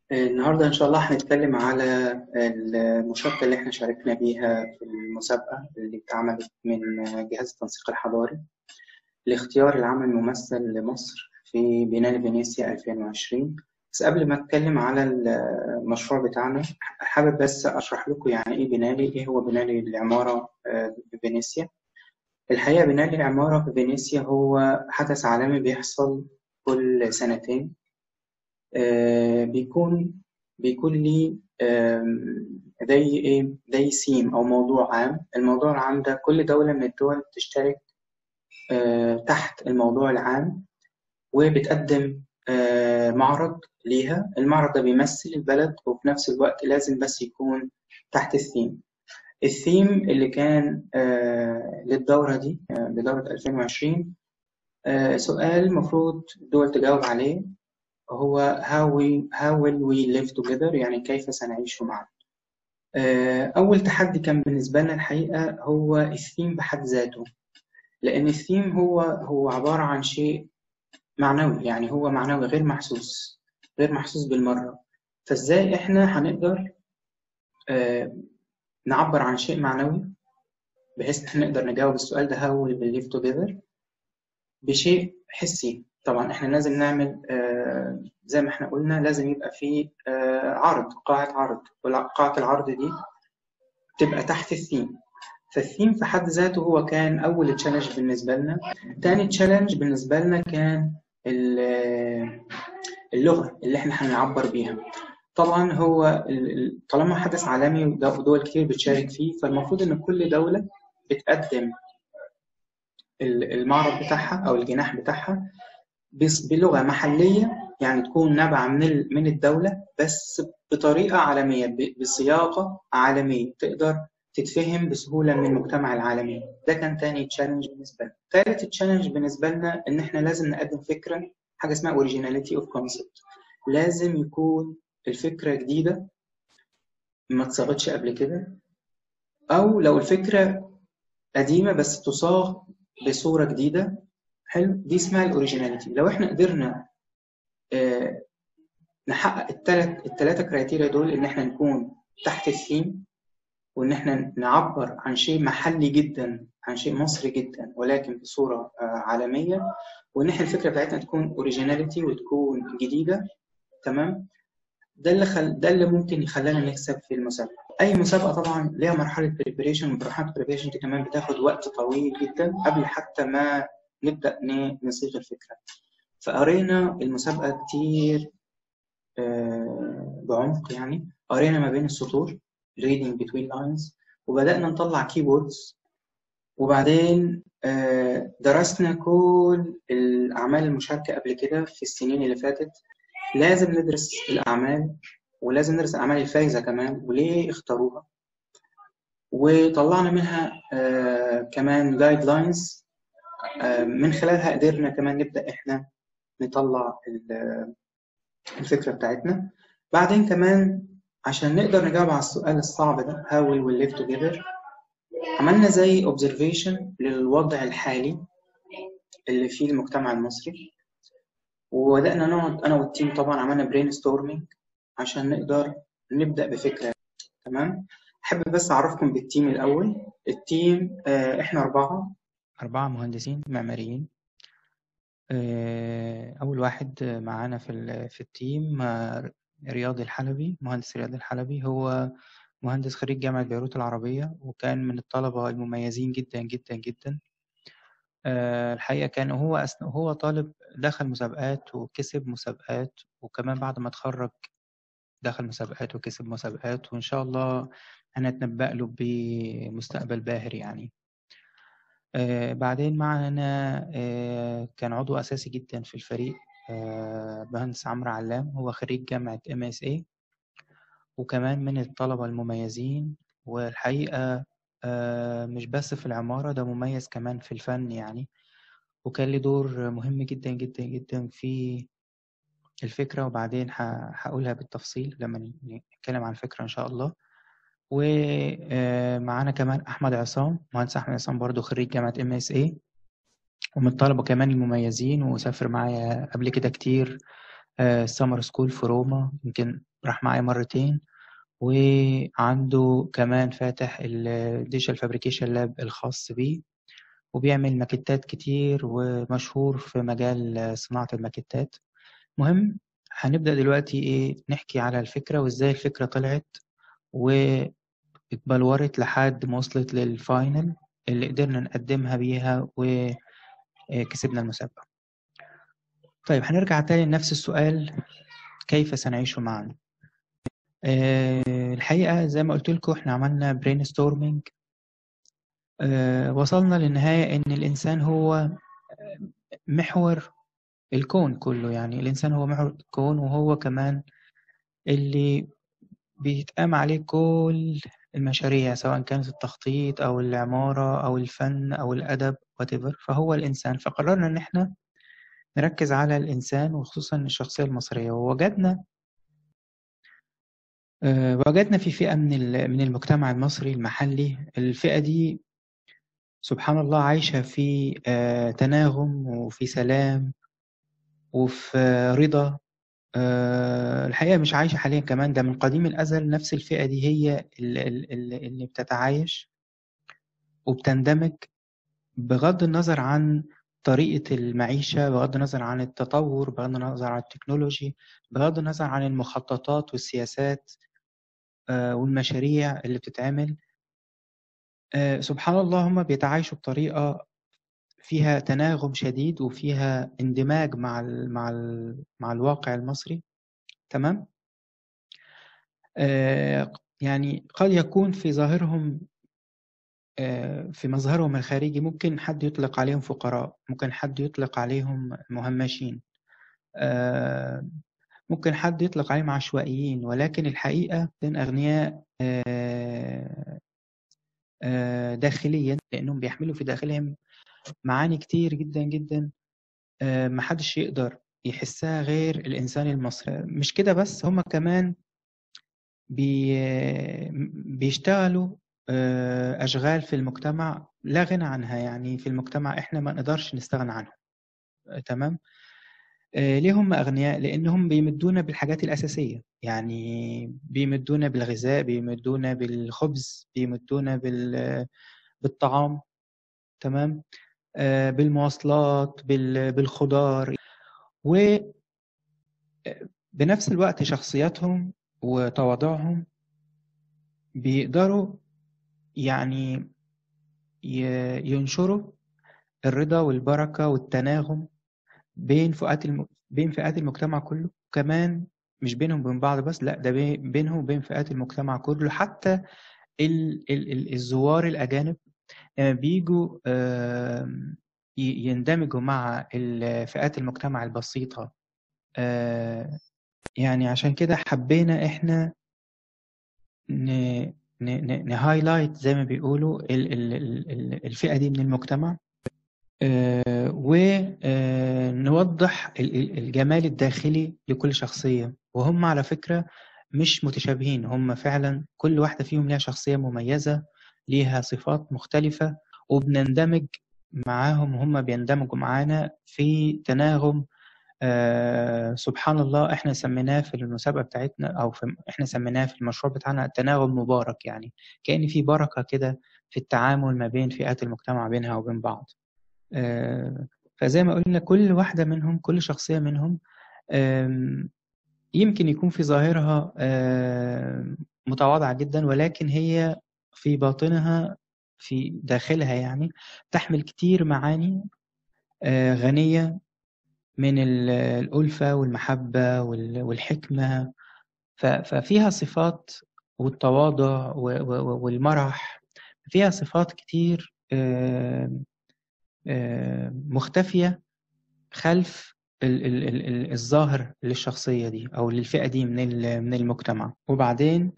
النهاردة إن شاء الله هنتكلم على المشاركة اللي إحنا شاركنا بيها في المسابقة اللي اتعملت من جهاز التنسيق الحضاري لاختيار العام الممثل لمصر في بينال فينيسيا 2020 بس قبل ما أتكلم على المشروع بتاعنا حابب بس أشرح لكم يعني إيه بينالي إيه هو بينالي العمارة في فينيسيا الحقيقة بينالي العمارة في فينيسيا هو حدث عالمي بيحصل كل سنتين بيكون بيكون لي زي ايه زي سيم او موضوع عام الموضوع العام ده كل دولة من الدول بتشترك تحت الموضوع العام وبتقدم معرض ليها المعرض ده بيمثل البلد وفي نفس الوقت لازم بس يكون تحت الثيم الثيم اللي كان للدورة دي لدورة 2020 سؤال المفروض الدول تجاوب عليه هو how we how will we live together يعني كيف سنعيش معا أول تحدي كان بالنسبة لنا الحقيقة هو الثيم بحد ذاته لأن الثيم هو هو عبارة عن شيء معنوي يعني هو معنوي غير محسوس غير محسوس بالمرة فإزاي إحنا هنقدر نعبر عن شيء معنوي بحيث إحنا نقدر نجاوب السؤال ده how will we live together بشيء حسي طبعا احنا لازم نعمل آه زي ما احنا قلنا لازم يبقى في آه عرض قاعة عرض وقاعة العرض دي تبقى تحت الثيم فالثيم في حد ذاته هو كان أول تشالنج بالنسبة لنا تاني تشالنج بالنسبة لنا كان اللغة اللي احنا هنعبر بيها طبعا هو طالما حدث عالمي ودول كتير بتشارك فيه فالمفروض ان كل دولة بتقدم المعرض بتاعها او الجناح بتاعها بلغة محلية يعني تكون نابعة من من الدولة بس بطريقة عالمية بصياغة عالمية تقدر تتفهم بسهولة من المجتمع العالمي ده كان تاني تشالنج بالنسبة لنا ثالث تشالنج بالنسبة لنا إن إحنا لازم نقدم فكرة حاجة اسمها originality of concept لازم يكون الفكرة جديدة ما اتصاغتش قبل كده أو لو الفكرة قديمة بس تصاغ بصورة جديدة حلو دي اسمها الاوريجيناليتي لو احنا قدرنا اه نحقق الثلاث الثلاثه كرايتيريا دول ان احنا نكون تحت الثيم وان احنا نعبر عن شيء محلي جدا عن شيء مصري جدا ولكن بصوره اه عالميه وان احنا الفكره بتاعتنا تكون اوريجيناليتي وتكون جديده تمام ده اللي خل... ده اللي ممكن يخلينا نكسب في المسابقه اي مسابقه طبعا ليها مرحله بريبريشن مرحله بريبريشن دي كمان بتاخد وقت طويل جدا قبل حتى ما نبدأ نصيغ الفكرة فقرينا المسابقة كتير بعمق يعني قرينا ما بين السطور reading between lines وبدأنا نطلع keywords وبعدين درسنا كل الأعمال المشاركة قبل كده في السنين اللي فاتت لازم ندرس الأعمال ولازم ندرس الأعمال الفايزة كمان وليه اختاروها وطلعنا منها كمان جايد لاينز من خلالها قدرنا كمان نبدأ إحنا نطلع الفكرة بتاعتنا بعدين كمان عشان نقدر نجاوب على السؤال الصعب ده how will we live together عملنا زي observation للوضع الحالي اللي فيه المجتمع المصري وبدأنا نقعد أنا والتيم طبعا عملنا brainstorming عشان نقدر نبدأ بفكرة تمام أحب بس أعرفكم بالتيم الأول التيم إحنا أربعة أربعة مهندسين معماريين أول واحد معانا في في التيم رياض الحلبي مهندس رياض الحلبي هو مهندس خريج جامعة بيروت العربية وكان من الطلبة المميزين جدا جدا جدا الحقيقة كان هو أسن... هو طالب دخل مسابقات وكسب مسابقات وكمان بعد ما اتخرج دخل مسابقات وكسب مسابقات وإن شاء الله هنتنبأ له بمستقبل باهر يعني آه بعدين معنا آه كان عضو أساسي جدا في الفريق آه مهندس عمرو علام هو خريج جامعة ام اس اي وكمان من الطلبة المميزين والحقيقة مش بس في العمارة ده مميز كمان في الفن يعني وكان له دور مهم جدا جدا جدا في الفكرة وبعدين هقولها بالتفصيل لما نتكلم عن الفكرة إن شاء الله ومعانا كمان احمد عصام مهندس احمد عصام برضو خريج جامعه ام اس اي ومن الطلبه كمان المميزين وسافر معايا قبل كده كتير سمر سكول في روما يمكن راح معايا مرتين وعنده كمان فاتح الديجيتال فابريكيشن لاب الخاص بيه وبيعمل ماكيتات كتير ومشهور في مجال صناعة الماكيتات مهم هنبدأ دلوقتي إيه نحكي على الفكرة وإزاي الفكرة طلعت واتبلورت لحد ما وصلت للفاينل اللي قدرنا نقدمها بيها وكسبنا المسابقة طيب هنرجع تاني لنفس السؤال كيف سنعيش معا أه الحقيقة زي ما قلت لكم احنا عملنا برين ستورمينج أه وصلنا للنهاية ان الانسان هو محور الكون كله يعني الانسان هو محور الكون وهو كمان اللي بيتقام عليه كل المشاريع سواء كانت التخطيط او العمارة او الفن او الادب whatever فهو الانسان فقررنا ان احنا نركز على الانسان وخصوصا الشخصية المصرية ووجدنا وجدنا في فئة من من المجتمع المصري المحلي الفئة دي سبحان الله عايشة في تناغم وفي سلام وفي رضا الحقيقة مش عايشة حاليا كمان ده من قديم الأزل نفس الفئة دي هي اللي بتتعايش وبتندمج بغض النظر عن طريقة المعيشة بغض النظر عن التطور بغض النظر عن التكنولوجي بغض النظر عن المخططات والسياسات والمشاريع اللي بتتعمل سبحان الله هم بيتعايشوا بطريقة فيها تناغم شديد وفيها اندماج مع ال مع ال مع الواقع المصري تمام يعني قد يكون في ظاهرهم في مظهرهم الخارجي ممكن حد يطلق عليهم فقراء ممكن حد يطلق عليهم مهمشين ممكن حد يطلق عليهم عشوائيين ولكن الحقيقة من أغنياء داخليا لأنهم بيحملوا في داخلهم معاني كتير جدا جدا محدش يقدر يحسها غير الإنسان المصري مش كده بس هم كمان بي بيشتغلوا أشغال في المجتمع لا غنى عنها يعني في المجتمع إحنا ما نقدرش نستغنى عنهم تمام ليه هم أغنياء؟ لأنهم بيمدونا بالحاجات الأساسية يعني بيمدونا بالغذاء بيمدونا بالخبز بيمدونا بال... بالطعام تمام بالمواصلات بال... بالخضار و بنفس الوقت شخصياتهم وتواضعهم بيقدروا يعني ينشروا الرضا والبركة والتناغم بين فئات الم... بين فئات المجتمع كله كمان مش بينهم وبين بعض بس لا ده بينهم وبين فئات المجتمع كله حتى ال... ال... الزوار الأجانب لما بيجوا يندمجوا مع فئات المجتمع البسيطة يعني عشان كده حبينا احنا ن... نهايلايت زي ما بيقولوا الفئة دي من المجتمع ونوضح الجمال الداخلي لكل شخصية وهم على فكرة مش متشابهين هم فعلا كل واحدة فيهم لها شخصية مميزة ليها صفات مختلفة وبنندمج معاهم وهم بيندمجوا معانا في تناغم آه سبحان الله احنا سميناه في المسابقة بتاعتنا او في احنا سميناه في المشروع بتاعنا تناغم مبارك يعني كأن في بركة كده في التعامل ما بين فئات المجتمع بينها وبين بعض آه فزي ما قلنا كل واحدة منهم كل شخصية منهم يمكن يكون في ظاهرها متواضعة جدا ولكن هي في باطنها في داخلها يعني تحمل كتير معاني غنية من الألفة والمحبة والحكمة ففيها صفات والتواضع والمرح فيها صفات كتير مختفية خلف الظاهر للشخصية دي أو للفئة دي من من المجتمع وبعدين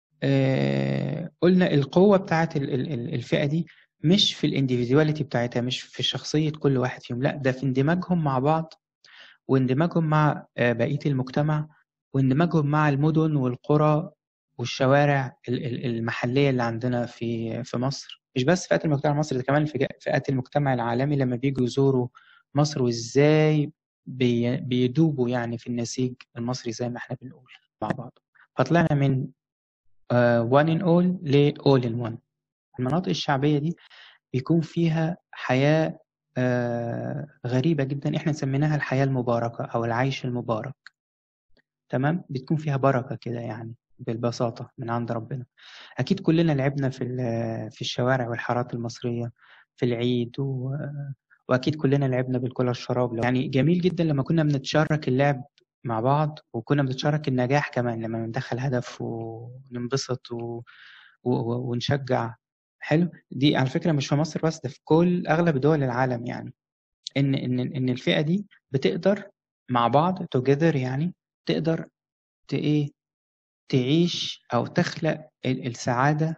قلنا القوة بتاعت الفئة دي مش في الانديفيدواليتي بتاعتها مش في شخصية كل واحد فيهم لا ده في اندماجهم مع بعض واندماجهم مع بقية المجتمع واندماجهم مع المدن والقرى والشوارع المحلية اللي عندنا في في مصر مش بس فئات المجتمع المصري ده كمان في فئات المجتمع العالمي لما بيجوا يزوروا مصر وازاي بي بيدوبوا يعني في النسيج المصري زي ما احنا بنقول مع بعض فطلعنا من uh, one in all ل all in one المناطق الشعبية دي بيكون فيها حياة uh, غريبة جدا احنا سميناها الحياة المباركة أو العيش المبارك تمام بتكون فيها بركة كده يعني بالبساطة من عند ربنا أكيد كلنا لعبنا في في الشوارع والحارات المصرية في العيد و... وأكيد كلنا لعبنا بالكرة الشراب يعني جميل جدا لما كنا بنتشارك اللعب مع بعض وكنا بنتشارك النجاح كمان لما ندخل هدف وننبسط و... و... ونشجع حلو دي على فكرة مش في مصر بس ده في كل أغلب دول العالم يعني إن إن إن الفئة دي بتقدر مع بعض together يعني تقدر ت إيه تعيش أو تخلق السعادة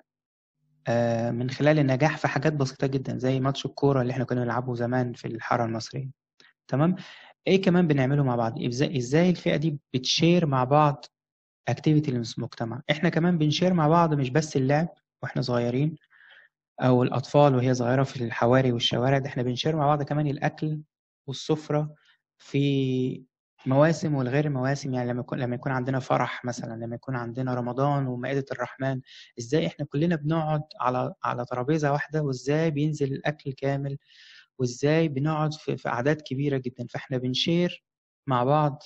من خلال النجاح في حاجات بسيطة جدا زي ماتش الكورة اللي احنا كنا بنلعبه زمان في الحارة المصرية تمام ايه كمان بنعمله مع بعض ازاي ازاي الفئة دي بتشير مع بعض اكتيفيتي المجتمع احنا كمان بنشير مع بعض مش بس اللعب واحنا صغيرين او الاطفال وهي صغيرة في الحواري والشوارع ده احنا بنشير مع بعض كمان الاكل والسفرة في مواسم والغير مواسم يعني لما يكون لما يكون عندنا فرح مثلا لما يكون عندنا رمضان ومائدة الرحمن ازاي احنا كلنا بنقعد على على ترابيزة واحدة وازاي بينزل الاكل كامل وازاي بنقعد في, في اعداد كبيرة جدا فاحنا بنشير مع بعض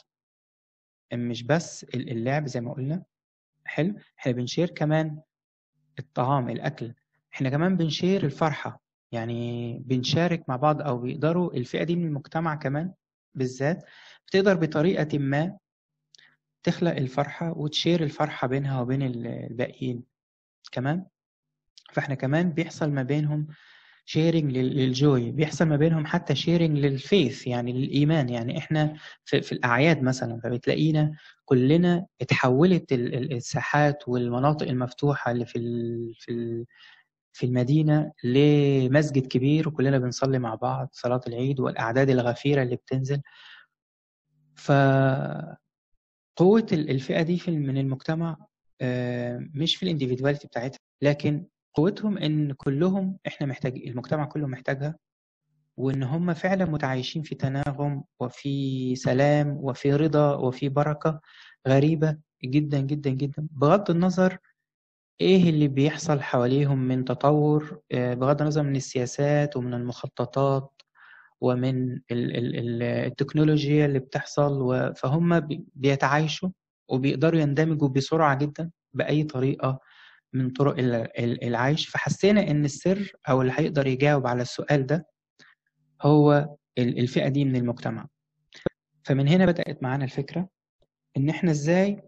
مش بس اللعب زي ما قلنا حلو احنا بنشير كمان الطعام الاكل احنا كمان بنشير الفرحة يعني بنشارك مع بعض او بيقدروا الفئة دي من المجتمع كمان بالذات بتقدر بطريقة ما تخلق الفرحة وتشير الفرحة بينها وبين الباقيين كمان فاحنا كمان بيحصل ما بينهم شيرنج للجوي بيحصل ما بينهم حتى شيرنج للفيث يعني للإيمان يعني احنا في, في الأعياد مثلا فبتلاقينا كلنا اتحولت الساحات والمناطق المفتوحة اللي في في في المدينة لمسجد كبير وكلنا بنصلي مع بعض صلاة العيد والأعداد الغفيرة اللي بتنزل فقوة الفئة دي في من المجتمع مش في الانديفيدواليتي بتاعتها لكن قوتهم ان كلهم احنا محتاج المجتمع كله محتاجها وان هم فعلا متعايشين في تناغم وفي سلام وفي رضا وفي بركة غريبة جدا جدا جدا بغض النظر ايه اللي بيحصل حواليهم من تطور بغض النظر من السياسات ومن المخططات ومن التكنولوجيا اللي بتحصل فهم بيتعايشوا وبيقدروا يندمجوا بسرعة جدا بأي طريقة من طرق العيش فحسينا إن السر أو اللي هيقدر يجاوب على السؤال ده هو الفئة دي من المجتمع فمن هنا بدأت معانا الفكرة إن إحنا إزاي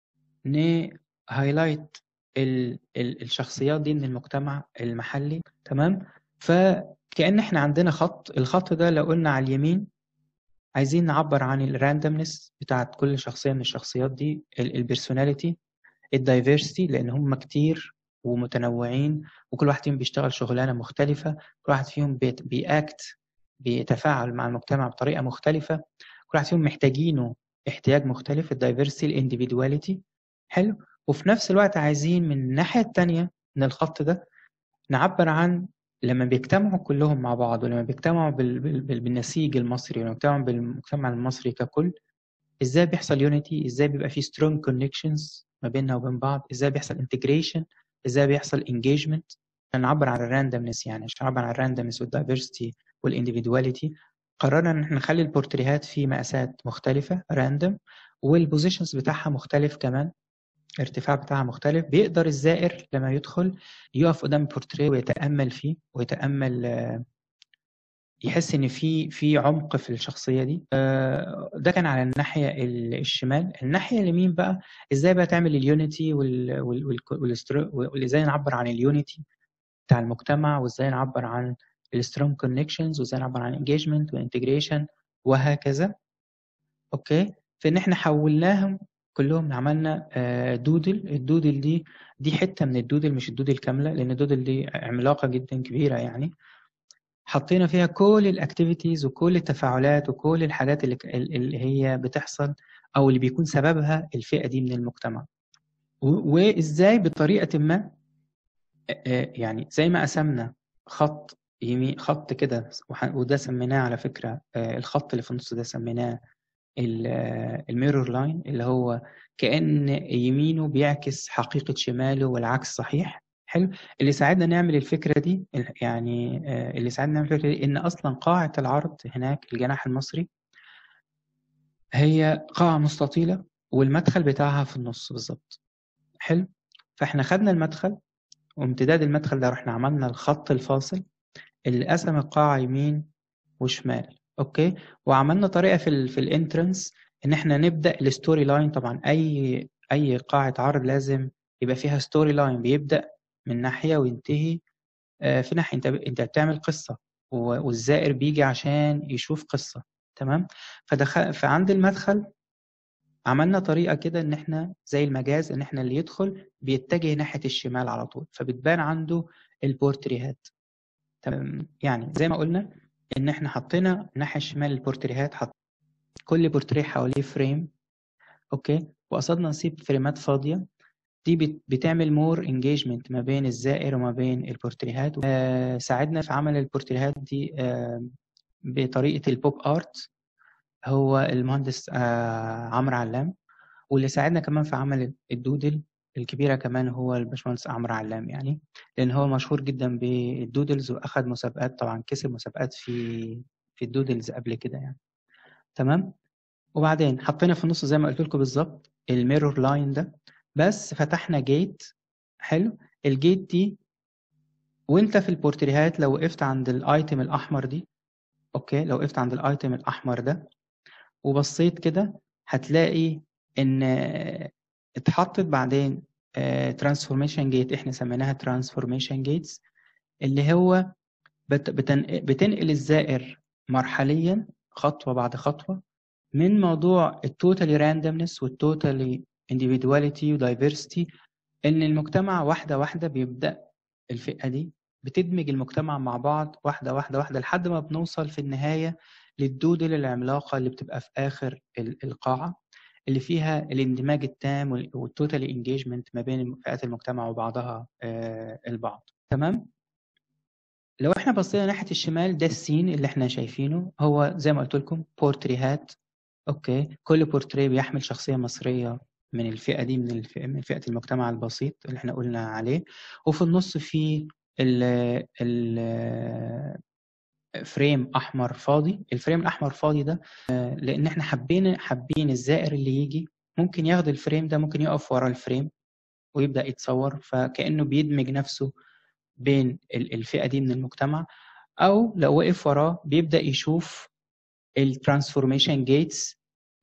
نهايلايت الشخصيات دي من المجتمع المحلي تمام فكأن إحنا عندنا خط الخط ده لو قلنا على اليمين عايزين نعبر عن الراندمنس بتاعت كل شخصية من الشخصيات دي البيرسوناليتي الدايفرسيتي لان هم كتير ومتنوعين وكل واحد فيهم بيشتغل شغلانه مختلفه كل واحد فيهم بيأكت بيتفاعل مع المجتمع بطريقه مختلفه كل واحد فيهم محتاجينه احتياج مختلف الدايفرسيتي الانديفيدواليتي حلو وفي نفس الوقت عايزين من الناحيه الثانيه من الخط ده نعبر عن لما بيجتمعوا كلهم مع بعض ولما بيجتمعوا بال... بال... بالنسيج المصري ولما بيجتمعوا بالمجتمع المصري ككل ازاي بيحصل يونيتي ازاي بيبقى في سترونج كونكشنز ما بيننا وبين بعض ازاي بيحصل انتجريشن ازاي بيحصل انجيجمنت عشان نعبر عن الراندمنس يعني عشان نعبر عن الراندمنس والدايفرستي والانديفيدواليتي قررنا ان احنا نخلي البورتريهات في مقاسات مختلفه راندوم والبوزيشنز بتاعها مختلف كمان الارتفاع بتاعها مختلف بيقدر الزائر لما يدخل يقف قدام البورتريه ويتامل فيه ويتامل يحس ان في في عمق في الشخصيه دي ده كان على الناحيه الشمال الناحيه اليمين بقى ازاي بقى تعمل اليونيتي وازاي نعبر عن اليونيتي بتاع المجتمع وازاي نعبر عن السترونج كونكشنز وازاي نعبر عن انجيجمنت وانتجريشن وهكذا اوكي فان احنا حولناهم كلهم عملنا دودل الدودل دي دي حته من الدودل مش الدودل كامله لان الدودل دي عملاقه جدا كبيره يعني حطينا فيها كل الاكتيفيتيز وكل التفاعلات وكل الحاجات اللي, اللي هي بتحصل او اللي بيكون سببها الفئه دي من المجتمع وازاي بطريقه ما يعني زي ما قسمنا خط يمين خط كده وح- وده سميناه على فكرة آه، الخط اللي في النص ده سميناه الميرور لاين اللي هو كأن يمينه بيعكس حقيقة شماله والعكس صحيح حلو اللي ساعدنا نعمل الفكرة دي يعني آه، اللي ساعدنا نعمل الفكرة دي إن أصلا قاعة العرض هناك الجناح المصري هي قاعة مستطيلة والمدخل بتاعها في النص بالظبط حلو فاحنا خدنا المدخل وامتداد المدخل ده رحنا عملنا الخط الفاصل اللي قسم القاعة يمين وشمال اوكي وعملنا طريقة في ال في الانترنس ان احنا نبدأ الستوري لاين طبعا اي اي قاعة عرض لازم يبقى فيها ستوري لاين بيبدأ من ناحية وينتهي آه، في ناحية انت انت بتعمل قصة و- والزائر بيجي عشان يشوف قصة تمام فدخل فعند المدخل عملنا طريقة كده إن إحنا زي المجاز إن إحنا اللي يدخل بيتجه ناحية الشمال على طول فبتبان عنده البورتريهات تمام يعني زي ما قلنا إن إحنا حطينا ناحية الشمال البورتريهات حط كل بورتريه حواليه فريم أوكي وقصدنا نسيب فريمات فاضية دي بت- بتعمل مور انجيجمنت ما بين الزائر وما بين البورتريهات آه ساعدنا في عمل البورتريهات دي آه بطريقة البوب آرت هو المهندس آه عمرو علام واللي ساعدنا كمان في عمل الدودل الكبيرة كمان هو الباشمهندس عمرو علام يعني لأن هو مشهور جدا بالدودلز وأخد مسابقات طبعا كسب مسابقات في في الدودلز قبل كده يعني تمام وبعدين حطينا في النص زي ما قلت لكم بالظبط الميرور لاين ده بس فتحنا جيت حلو الجيت دي وانت في البورتريهات لو وقفت عند الايتم الاحمر دي اوكي لو وقفت عند الايتم الاحمر ده وبصيت كده هتلاقي ان اتحطت بعدين ترانسفورميشن جيت احنا سميناها ترانسفورميشن جيتس اللي هو بت- بتن- بتنقل الزائر مرحليا خطوة بعد خطوة من موضوع التوتالي راندمنس والتوتالي individuality ودايفرستي ان المجتمع واحدة واحدة بيبدأ الفئة دي بتدمج المجتمع مع بعض واحدة واحدة واحدة لحد ما بنوصل في النهاية للدودل العملاقة اللي بتبقى في آخر ال- القاعة اللي فيها الاندماج التام والتوتالي انجيجمنت ما بين فئات المجتمع وبعضها آه، البعض تمام لو احنا بصينا ناحية الشمال ده السين اللي احنا شايفينه هو زي ما قلت لكم بورتريهات اوكي كل بورتريه بيحمل شخصية مصرية من الفئة دي من الفئة من فئة المجتمع البسيط اللي احنا قلنا عليه وفي النص في ال ال فريم احمر فاضي الفريم الاحمر فاضي ده آه، لان احنا حابين حابين الزائر اللي يجي ممكن ياخد الفريم ده ممكن يقف ورا الفريم ويبدأ يتصور فكأنه بيدمج نفسه بين ال- الفئة دي من المجتمع أو لو وقف وراه بيبدأ يشوف الترانسفورميشن جيتس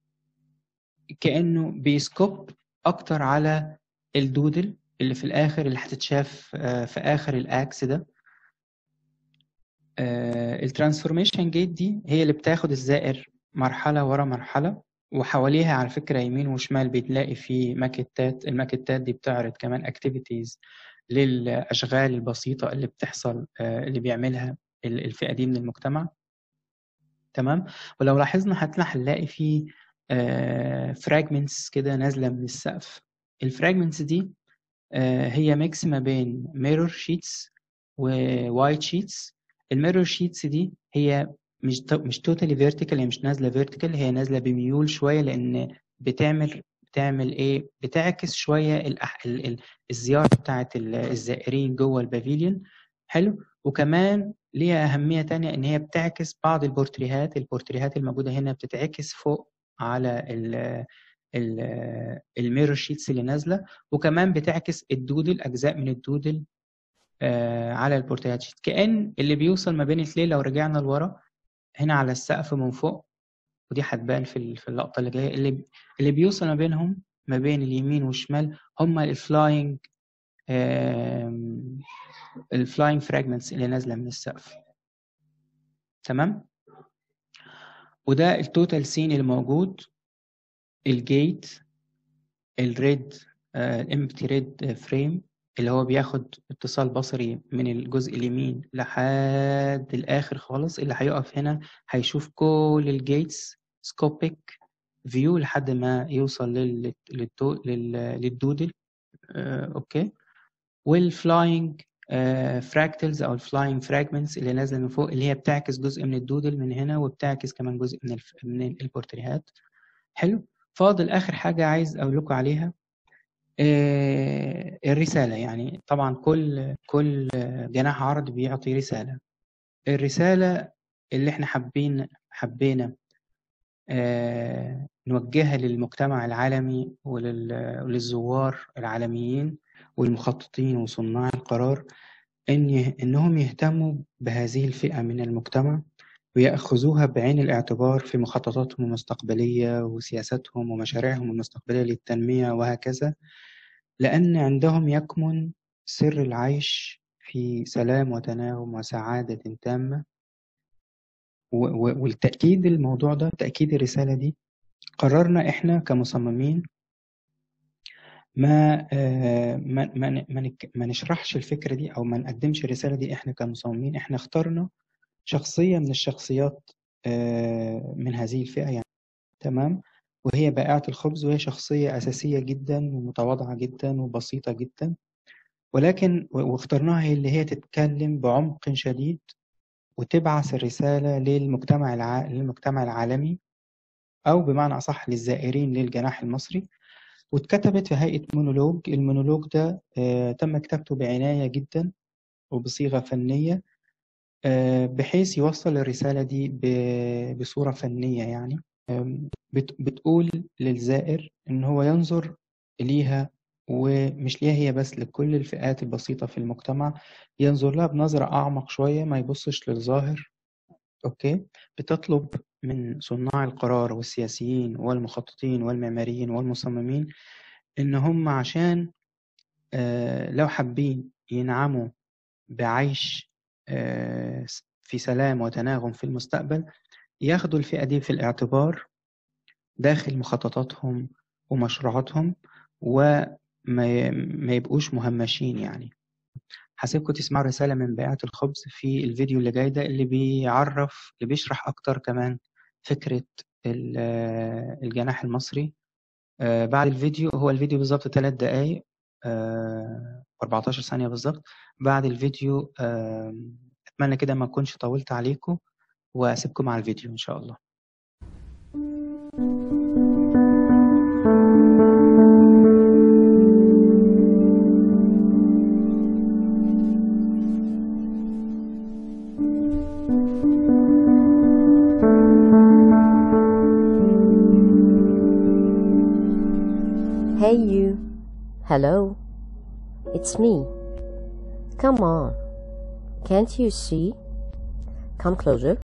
كأنه بيسكوب أكتر على الدودل اللي في الآخر اللي هتتشاف آه، في آخر الأكس ده الترانسفورميشن جيت دي هي اللي بتاخد الزائر مرحلة ورا مرحلة وحواليها على فكرة يمين وشمال بتلاقي في ماكيتات الماكيتات دي بتعرض كمان اكتيفيتيز للأشغال البسيطة اللي بتحصل آه، اللي بيعملها ال- الفئة دي من المجتمع تمام ولو لاحظنا هتلاقي هنلاقي في فراجمنتس كده نازلة من السقف الفراجمنتس دي آه، هي ميكس ما بين ميرور شيتس ووايت شيتس الميرور شيتس دي هي مش تو- مش توتالي فيرتيكال هي مش نازله فيرتيكال هي نازله بميول شويه لان بتعمل بتعمل ايه بتعكس شويه الأح... ال... ال... الزياره بتاعه ال- الزائرين جوه البافيليون حلو وكمان ليها اهميه تانية ان هي بتعكس بعض البورتريهات البورتريهات الموجوده هنا بتتعكس فوق على ال... ال... الميرور شيتس اللي نازله وكمان بتعكس الدودل اجزاء من الدودل آه، على البورتريهات شيت كأن اللي بيوصل ما بين الاثنين لو رجعنا لورا هنا على السقف من فوق ودي هتبان في ال- في اللقطة اللي جاية اللي اللي بيوصل ما بينهم ما بين اليمين والشمال هم الفلاينج الفلاينج فراجمنتس اللي نازلة من السقف تمام وده التوتال سين اللي موجود الجيت الريد الامبتي ريد فريم اللي هو بياخد اتصال بصري من الجزء اليمين لحد الآخر خالص اللي هيقف هنا هيشوف كل الجيتس سكوبيك فيو لحد ما يوصل لل... للدو... لل... للدودل آه، اوكي والفلاينج فراكتلز او الفلاينج فراجمنتس اللي نازله من فوق اللي هي بتعكس جزء من الدودل من هنا وبتعكس كمان جزء من الف... من البورتريهات حلو فاضل اخر حاجه عايز اقول لكم عليها آه، الرساله يعني طبعا كل كل جناح عرض بيعطي رساله الرساله اللي احنا حابين حبينا آه، نوجهها للمجتمع العالمي ولل- وللزوار العالميين والمخططين وصناع القرار إن يه- إنهم يهتموا بهذه الفئة من المجتمع ويأخذوها بعين الاعتبار في مخططاتهم المستقبلية وسياساتهم ومشاريعهم المستقبلية للتنمية وهكذا لأن عندهم يكمن سر العيش في سلام وتناغم وسعادة تامة و- و- والتأكيد الموضوع ده تأكيد الرسالة دي قررنا إحنا كمصممين ما آه، ما ما ن- ما نك- ما نشرحش الفكرة دي أو ما نقدمش الرسالة دي إحنا كمصممين إحنا اخترنا شخصية من الشخصيات آه، من هذه الفئة يعني تمام وهي بائعة الخبز وهي شخصية أساسية جدا ومتواضعة جدا وبسيطة جدا ولكن و- واخترناها هي اللي هي تتكلم بعمق شديد وتبعث الرسالة للمجتمع الع... للمجتمع العالمي أو بمعنى أصح للزائرين للجناح المصري واتكتبت في هيئة مونولوج المونولوج ده آه، تم كتابته بعناية جدا وبصيغة فنية آه، بحيث يوصل الرسالة دي ب- بصورة فنية يعني آم، بت- بتقول للزائر إن هو ينظر ليها ومش ليها هي بس لكل الفئات البسيطة في المجتمع ينظر لها بنظرة أعمق شوية ما يبصش للظاهر أوكي بتطلب من صناع القرار والسياسيين والمخططين والمعماريين والمصممين إن هم عشان آه، لو حابين ينعموا بعيش آه، في سلام وتناغم في المستقبل ياخدوا الفئة دي في الاعتبار داخل مخططاتهم ومشروعاتهم وما ي- ما يبقوش مهمشين يعني هسيبكم تسمعوا رسالة من بائعة الخبز في الفيديو اللي جاي ده اللي بيعرف اللي بيشرح أكتر كمان فكرة ال- آه، الجناح المصري آه، بعد الفيديو هو الفيديو بالظبط ثلاث دقايق و14 ثانية بالظبط بعد الفيديو آه، أتمنى كده ما أكونش طولت عليكم وأسيبكم مع الفيديو إن شاء الله Hey you. Hello. It's me. Come on. Can't you see? Come closer.